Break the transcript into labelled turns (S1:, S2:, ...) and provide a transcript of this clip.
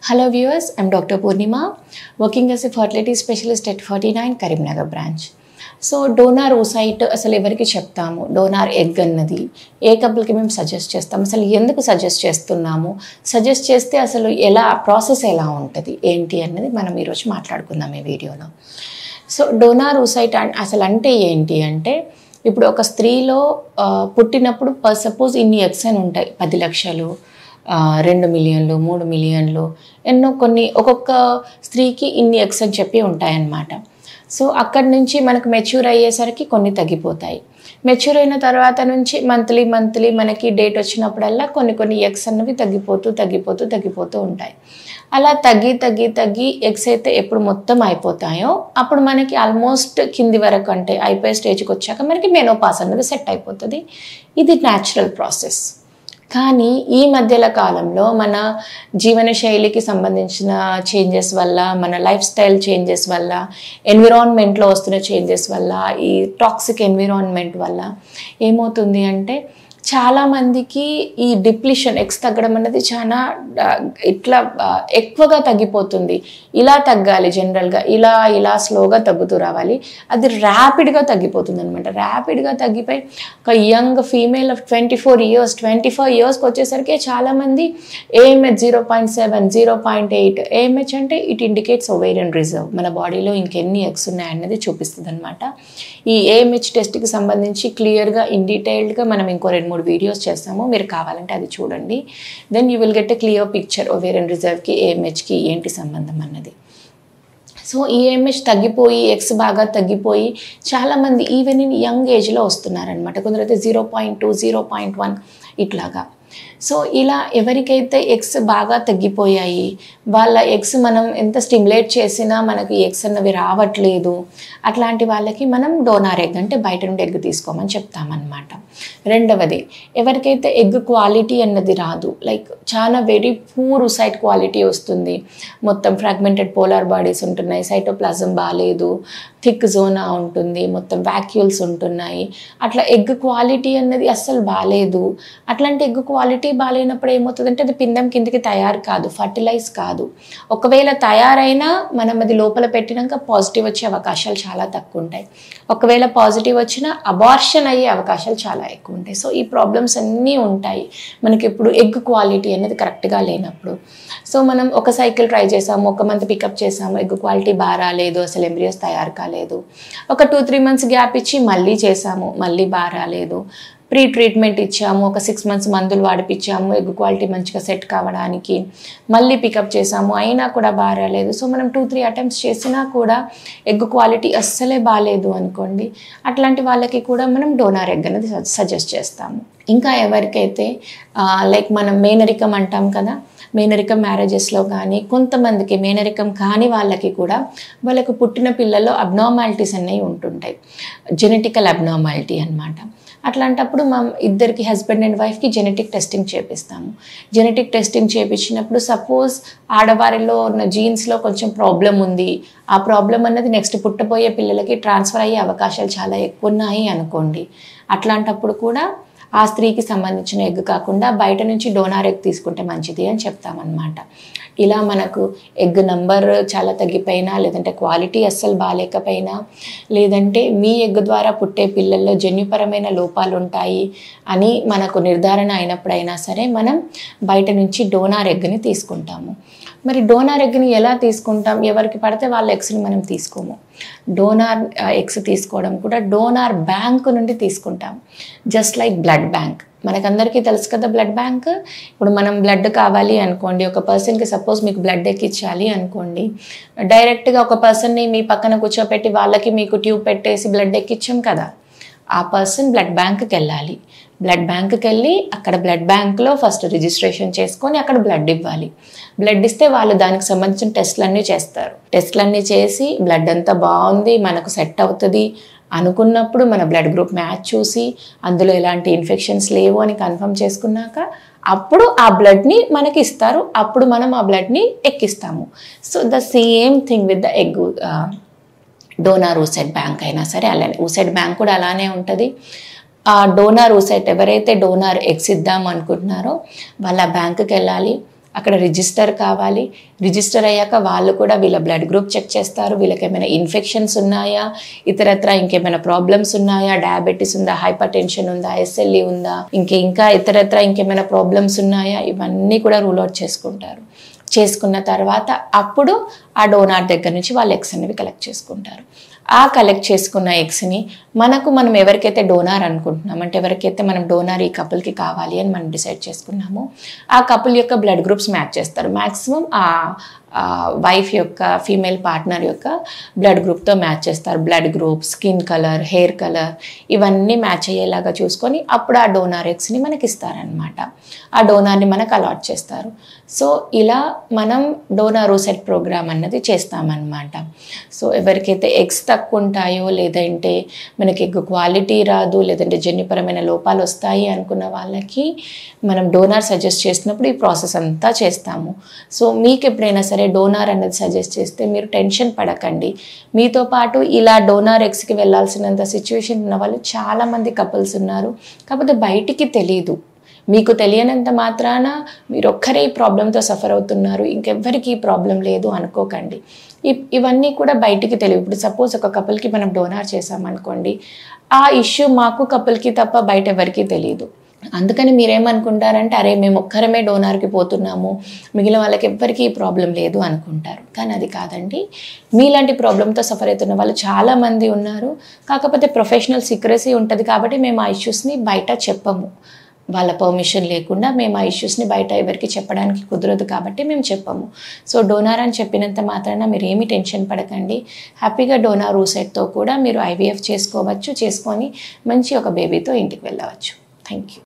S1: Hello viewers, I'm Dr. Purnima, working as a fertility specialist at 49 Karimnagar branch so donor oocyte అసలు ఎవరికి చెప్తాము donor egg అన్నది ఏ కపుల్కి మేము suggest చేస్తాము అసలు ఎందుకు సజెస్ట్ చేస్తున్నాము సజెస్ట్ చేస్తే అసలు ఎలా ప్రాసెస్ ఎలా ఉంటుంది ఏంటి అన్నది మనం ఈరోజు మాట్లాడుకుందాం ఈ వీడియోలో సో డోనార్ ఓసైట్ అన్- అసలు అంటే ఏంటి అంటే ఇప్పుడు ఒక స్త్రీలో ఆ, పుట్టినప్పుడు సపోజ్ ఇన్ని ఎగ్స్ అని ఉంటాయి పది లక్షలు ఆ, రెండు మిలియన్లు మూడు మిలియన్లు ఎన్నో కొన్ని ఒక్కొక్క స్త్రీకి ఇన్ని ఎగ్స్ అని చెప్పి ఉంటాయన్నమాట సో అక్కడి నుంచి మనకు మెచ్యూర్ అయ్యేసరికి కొన్ని తగ్గిపోతాయి మెచ్యూర్ అయిన తర్వాత నుంచి మంత్లీ మంత్లీ మనకి డేట్ వచ్చినప్పుడల్లా కొన్ని కొన్ని ఎగ్స్ అన్నవి తగ్గిపోతూ తగ్గిపోతూ తగ్గిపోతూ ఉంటాయి అలా తగ్గి తగ్గి తగ్గి ఎగ్స్ అయితే ఎప్పుడు మొత్తం అయిపోతాయో అప్పుడు మనకి ఆల్మోస్ట్ కింది వరకు అంటే అయిపోయే స్టేజ్కి వచ్చాక మనకి మెనోపాస్ అన్నది సెట్ అయిపోతుంది ఇది న్యాచురల్ ప్రాసెస్ కానీ ఈ మధ్యల కాలంలో మన జీవన శైలికి సంబంధించిన చేంజెస్ వల్ల మన లైఫ్ స్టైల్ చేంజెస్ వల్ల ఎన్విరాన్మెంట్లో వస్తున్న చేంజెస్ వల్ల ఈ టాక్సిక్ ఎన్విరాన్మెంట్ వల్ల ఏమవుతుంది అంటే చాలామందికి ఈ డిప్లిషన్ ఎక్స్ తగ్గడం అనేది చాలా ఆ, ఇట్లా ఆ, ఎక్కువగా తగ్గిపోతుంది ఇలా తగ్గాలి జనరల్గా ఇలా ఇలా స్లోగా తగ్గుతూ రావాలి అది ర్యాపిడ్గా తగ్గిపోతుంది అనమాట ర్యాపిడ్గా తగ్గిపోయి ఒక young female of twenty four years twenty four ఇయర్స్కి వచ్చేసరికి చాలామంది AMH zero point seven zero point eight AMH అంటే ఇట్ ఇండికేట్స్ ఒవేరియన్ రిజర్వ్ మన బాడీలో ఇంకెన్ని ఎగ్స్ ఉన్నాయన్నది చూపిస్తుంది అనమాట ఈ ఏఎంహెచ్ టెస్ట్కి సంబంధించి క్లియర్గా ఇన్ డీటెయిల్డ్గా మనం ఇంకో రెండు మూడు వీడియోస్ చేస్తాము మీరు కావాలంటే అది చూడండి then you will get a clear picture ovarian రిజర్వ్కి ఏఎంహెచ్కి ఏంటి సంబంధం అన్నది సో ఈఎంహెచ్ తగ్గిపోయి ఎక్స్ బాగా తగ్గిపోయి చాలామంది ఈవెన్ ఇన్ యంగ్ ఏజ్లో వస్తున్నారనమాట కొందరైతే zero point two zero point one ఇట్లాగా సో ఇలా ఎవరికైతే ఎగ్స్ బాగా తగ్గిపోయాయి వాళ్ళ ఎగ్స్ మనం ఎంత స్టిమ్యులేట్ చేసినా మనకి ఎగ్స్ అన్నవి రావట్లేదు అట్లాంటి వాళ్ళకి మనం డోనార్ ఎగ్ అంటే బయట నుండి ఎగ్ తీసుకోమని చెప్తామన్నమాట రెండవది ఎవరికైతే ఎగ్ క్వాలిటీ అన్నది రాదు లైక్ చాలా వెరీ పూర్ సైట్ క్వాలిటీ వస్తుంది మొత్తం ఫ్రాగ్మెంటెడ్ పోలార్ బాడీస్ ఉంటున్నాయి సైటోప్లాజం బాగాలేదు థిక్ జోనా ఉంటుంది మొత్తం వ్యాక్యూల్స్ ఉంటున్నాయి అట్లా ఎగ్ క్వాలిటీ అన్నది అస్సలు బాగాలేదు అట్లాంటి ఎగ్ క్వాలిటీ బాగాలేనప్పుడు ఏమవుతుందంటే అది పిండం కిందికి తయారు కాదు ఫర్టిలైజ్ కాదు ఒకవేళ తయారైనా మనం అది లోపల పెట్టినాక పాజిటివ్ వచ్చే అవకాశాలు చాలా తక్కువ ఉంటాయి ఒకవేళ పాజిటివ్ వచ్చినా అబార్షన్ అయ్యే అవకాశాలు చాలా ఎక్కువ ఉంటాయి సో ఈ ప్రాబ్లమ్స్ అన్నీ ఉంటాయి మనకి ఇప్పుడు ఎగ్ క్వాలిటీ అనేది కరెక్ట్గా లేనప్పుడు సో మనం ఒక సైకిల్ ట్రై చేసాము ఒక మంత్ పికప్ చేసాము ఎగ్ క్వాలిటీ బాగా రాలేదు అసలు ఎంబ్రియోస్ తయారు కాలేదు ఒక టూ త్రీ మంత్స్ గ్యాప్ ఇచ్చి మళ్ళీ చేసాము మళ్ళీ బాగా రాలేదు ప్రీ ట్రీట్మెంట్ ఇచ్చాము ఒక సిక్స్ మంత్స్ మందులు వాడిపించాము ఎగ్ క్వాలిటీ మంచిగా సెట్ కావడానికి మళ్ళీ పికప్ చేసాము అయినా కూడా బాగా రాలేదు సో మనం టూ త్రీ అటెంప్ట్స్ చేసినా కూడా ఎగ్ క్వాలిటీ అస్సలే బాగాలేదు అనుకోండి అట్లాంటి వాళ్ళకి కూడా మనం డోనార్ ఎగ్ అనేది సజెస్ట్ చేస్తాము ఇంకా ఎవరికైతే లైక్ మనం మేనరికం అంటాం కదా మేనరికం మ్యారేజెస్లో కానీ కొంతమందికి మేనరికం కాని వాళ్ళకి కూడా వాళ్ళకు పుట్టిన పిల్లల్లో అబ్నార్మాలిటీస్ అనేవి ఉంటుంటాయి జెనెటికల్ అబ్నార్మాలిటీ అన్నమాట అట్లాంటప్పుడు మా ఇద్దరికి హస్బెండ్ అండ్ వైఫ్కి జెనెటిక్ టెస్టింగ్ చేపిస్తాము జెనెటిక్ టెస్టింగ్ చేపించినప్పుడు సపోజ్ ఆడవారిలో ఉన్న జీన్స్లో కొంచెం ప్రాబ్లం ఉంది ఆ ప్రాబ్లం అన్నది నెక్స్ట్ పుట్టబోయే పిల్లలకి ట్రాన్స్ఫర్ అయ్యే అవకాశాలు చాలా ఎక్కువ ఉన్నాయి అనుకోండి అట్లాంటప్పుడు కూడా ఆ స్త్రీకి సంబంధించిన ఎగ్ కాకుండా బయట నుంచి డోనార్ ఎగ్ తీసుకుంటే మంచిది అని చెప్తామన్నమాట ఇలా మనకు ఎగ్ నంబర్ చాలా తగ్గిపోయినా లేదంటే క్వాలిటీ అస్సలు బాగాలేకపోయినా లేదంటే మీ ఎగ్ ద్వారా పుట్టే పిల్లల్లో జన్యుపరమైన లోపాలు ఉంటాయి అని మనకు నిర్ధారణ అయినప్పుడైనా సరే మనం బయట నుంచి డోనార్ ఎగ్ని తీసుకుంటాము మరి డోనార్ ఎగ్ని ఎలా తీసుకుంటాం ఎవరికి పడితే వాళ్ళ ఎగ్స్ని మనం తీసుకోము డోనార్ ఎగ్స్ తీసుకోవడం కూడా డోనార్ బ్యాంక్ నుండి తీసుకుంటాం జస్ట్ లైక్ బ్లడ్ బ్యాంక్ మనకందరికీ తెలుసు కదా బ్లడ్ బ్యాంక్ ఇప్పుడు మనం బ్లడ్ కావాలి అనుకోండి ఒక పర్సన్కి సపోజ్ మీకు బ్లడ్ ఎక్కించాలి అనుకోండి డైరెక్ట్గా ఒక పర్సన్ని మీ పక్కన కూర్చోపెట్టి వాళ్ళకి మీకు ట్యూబ్ పెట్టేసి బ్లడ్ ఎక్కించాం కదా ఆ పర్సన్ బ్లడ్ బ్యాంక్కి వెళ్ళాలి బ్లడ్ బ్యాంక్కి వెళ్ళి అక్కడ బ్లడ్ బ్యాంక్లో ఫస్ట్ రిజిస్ట్రేషన్ చేసుకొని అక్కడ బ్లడ్ ఇవ్వాలి బ్లడ్ ఇస్తే వాళ్ళు దానికి సంబంధించిన టెస్ట్లన్నీ చేస్తారు టెస్ట్లన్నీ చేసి బ్లడ్ అంతా బాగుంది మనకు సెట్ అవుతుంది అనుకున్నప్పుడు మన బ్లడ్ గ్రూప్ మ్యాచ్ చూసి అందులో ఎలాంటి ఇన్ఫెక్షన్స్ లేవు అని కన్ఫర్మ్ చేసుకున్నాక అప్పుడు ఆ బ్లడ్ని మనకి ఇస్తారు అప్పుడు మనం ఆ బ్లడ్ని ఎక్కిస్తాము so the same thing with the egg donor oocyte bank అయినా సరే అలానే ఊసెట్ బ్యాంక్ కూడా అలానే ఉంటుంది ఆ డోనార్ ఊసెట్ ఎవరైతే డోనార్ ఎగ్స్ ఇద్దాం అనుకుంటున్నారో వాళ్ళ బ్యాంకుకి వెళ్ళాలి అక్కడ రిజిస్టర్ కావాలి రిజిస్టర్ అయ్యాక వాళ్ళు కూడా వీళ్ళ బ్లడ్ గ్రూప్ చెక్ చేస్తారు వీళ్ళకి ఏమైనా ఇన్ఫెక్షన్స్ ఉన్నాయా ఇతరత్ర ఇంకేమైనా ప్రాబ్లమ్స్ ఉన్నాయా డయాబెటీస్ ఉందా హైపర్ టెన్షన్ ఉందా ఎస్ఎల్ఈ ఉందా ఇంకే ఇంకా ఇతరత్ర ఇంకేమైనా ప్రాబ్లమ్స్ ఉన్నాయా ఇవన్నీ కూడా రూల్ అవుట్ చేసుకుంటారు చేసుకున్న తర్వాత అప్పుడు ఆ డోనార్ దగ్గర నుంచి వాళ్ళు ఎగ్స్ అనేవి కలెక్ట్ చేసుకుంటారు ఆ కలెక్ట్ చేసుకున్న ఎగ్స్ని మనకు మనం ఎవరికైతే డోనార్ అనుకుంటున్నాం అంటే ఎవరికైతే మనం డోనార్ ఈ కపుల్కి కావాలి అని మనం డిసైడ్ చేసుకున్నామో ఆ కపుల్ యొక్క బ్లడ్ గ్రూప్స్ మ్యాచ్ చేస్తారు మ్యాక్సిమం ఆ వైఫ్ యొక్క ఫీమేల్ పార్ట్నర్ యొక్క బ్లడ్ గ్రూప్తో మ్యాచ్ చేస్తారు blood group skin colour hair colour ఇవన్నీ మ్యాచ్ అయ్యేలాగా చూసుకొని అప్పుడు ఆ డోనార్ ఎగ్స్ని మనకి ఇస్తారనమాట ఆ డోనార్ని మనకు అలాట్ చేస్తారు సో ఇలా మనం డోనార్ సెట్ ప్రోగ్రామ్ అన్నది చేస్తామన్నమాట సో ఎవరికైతే ఎగ్స్ తక్కువ ఉంటాయో లేదంటే మనకి ఎగ్ క్వాలిటీ రాదు లేదంటే జన్యుపరమైన లోపాలు వస్తాయి అనుకున్న వాళ్ళకి మనం డోనార్ సజెస్ట్ చేసినప్పుడు ఈ ప్రాసెస్ అంతా చేస్తాము సో మీకు ఎప్పుడైనా సరే డోనార్ అనేది సజెస్ట్ చేస్తే మీరు టెన్షన్ పడకండి మీతో పాటు ఇలా డోనార్ ఎగ్స్కి వెళ్ళాల్సినంత సిచ్యువేషన్ ఉన్న వాళ్ళు చాలామంది కపుల్స్ ఉన్నారు కాకపోతే బయటికి తెలీదు మీకు తెలియనంత మాత్రాన మీరు ఒక్కరే ఈ ప్రాబ్లంతో సఫర్ అవుతున్నారు ఇంకెవ్వరికి ఈ ప్రాబ్లం లేదు అనుకోకండి ఇ- ఇవన్నీ కూడా బయటికి తెలియదు ఇప్పుడు సపోజ్ ఒక కపుల్కి మనం డోనార్ చేసామనుకోండి ఆ ఇష్యూ మాకు కపుల్కి తప్ప బయట ఎవరికీ తెలియదు అందుకని మీరేమనుకుంటారంటే అరే మేము ఒక్కరమే డోనార్కి పోతున్నాము మిగిలిన వాళ్ళకి ఎవ్వరికీ ఈ ప్రాబ్లం లేదు అనుకుంటారు కానీ అది కాదండి మీలాంటి ప్రాబ్లంతో సఫర్ అవుతున్న వాళ్ళు చాలామంది ఉన్నారు కాకపోతే ప్రొఫెషనల్ సీక్రసీ ఉంటుంది కాబట్టి మేము ఆ ఇష్యూస్ని బయట చెప్పము వాళ్ళ పర్మిషన్ లేకుండా మేము ఆ ఇష్యూస్ని బయట ఎవరికి చెప్పడానికి కుదరదు కాబట్టి మేము చెప్పము సో డోనార్ అని చెప్పినంత మాత్రాన మీరు ఏమీ టెన్షన్ పడకండి హ్యాపీగా డోనార్ ఊసెట్తో కూడా మీరు ఐవీఎఫ్ చేసుకోవచ్చు చేసుకొని మంచి ఒక బేబీతో ఇంటికి వెళ్ళవచ్చు థ్యాంక్ యూ